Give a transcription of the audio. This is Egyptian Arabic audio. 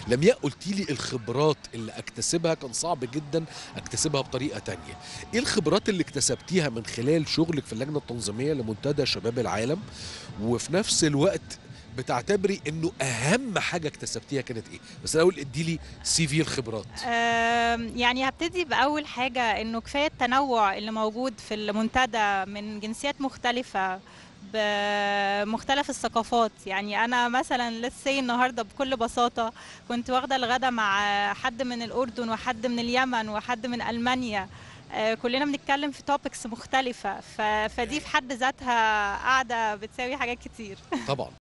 لمياء قلتي لي الخبرات اللي اكتسبها كان صعب جدا اكتسبها بطريقه تانية ايه الخبرات اللي اكتسبتيها من خلال شغلك في اللجنه التنظيميه لمنتدى شباب العالم وفي نفس الوقت بتعتبري انه اهم حاجه اكتسبتيها كانت ايه بس الاول ادي لي سي في الخبرات آم، يعني هبتدي بأول حاجة إنه كفاية التنوع اللي موجود في المنتدى من جنسيات مختلفة بمختلف الثقافات يعني أنا مثلا لسه النهاردة بكل بساطة كنت واخدة الغدا مع حد من الأردن وحد من اليمن وحد من ألمانيا آه، كلنا بنتكلم في توبكس مختلفة ف- فدي في حد ذاتها قاعدة بتساوي حاجات كتير طبعا